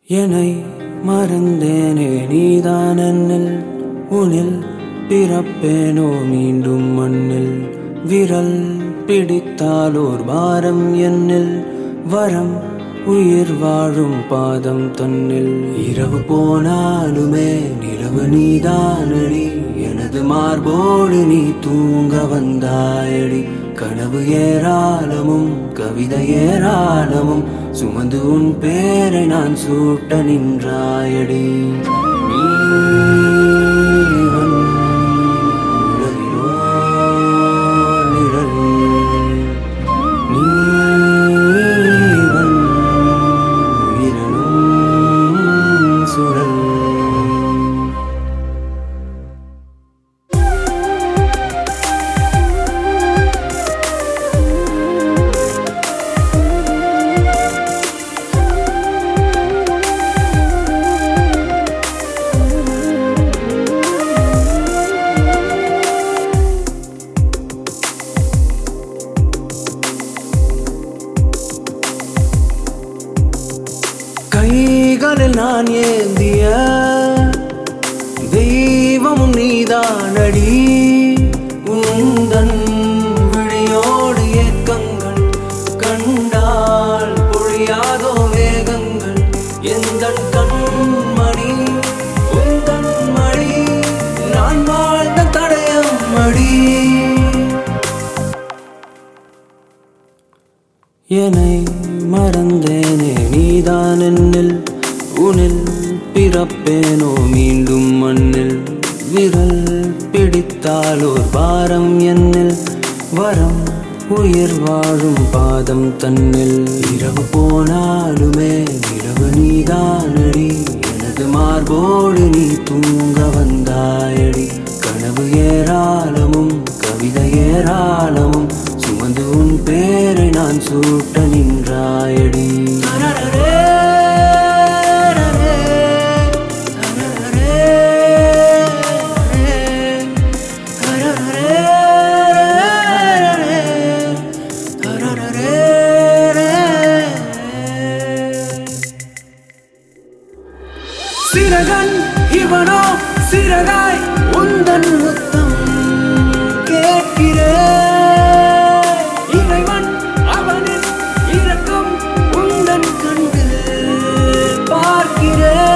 என்னை மறந்தேனே நீதான் என்னில் உனில் பிறப்பேனோ மீண்டும் மண்ணில் விரல் பிடித்தாலோர் பாரம் என்னில் வரம் உயிர் வாழும் பாதம் தன்னில் இரவு போனாலுமே நிலவு நீதானடி எனது மார்போடு நீ தூங்க வந்தாயடி கனவு ஏராளமும் கவிதை ஏராளமும் சுமந்து உன் பேரை நான் சூட்ட நின்றாயடி நீ வந் உலகிலோ நிழல். நீ வந் உயிரினும் சுழல் கைகளில் நான் ஏந்திய தெய்வமும் நீதானடி உந்தன் விழியோடு ஏக்கங்கள் கண்டால் பொழியாதோ வேகங்கள் எந்த கண்மணி உந்தன் மணி நான் வாழ்ந்த தடயம் மடி என்னை மறந்தேனே நீதான் என்னில் உனில் பிறப்பேனோ மீண்டும் மண்ணில் விரல் பிடித்தாலோர் பாரம் என்னில் வரம் உயிர் வாழும் பாதம் தன்னில் இரவு போனாலுமே நிலவு நீதானடி எனது மார்போடு நீ தூங்க வந்தாயடி கனவு ஏராளமும் கவிதை ஏராளமும் சுமந்து உன் பேரை நான் சூட்ட நின்றாயடி அரரரே, அரரே, அரரரே, அரரரே, அரரரே, அரரரே. சிறகன் இவனோ சிறகாய் உந்தன் முத்தம் கேட்கிறேன் இறைவன் அவனின் இரக்கம் உந்தன் கண்ணில் பார்க்கிறேன்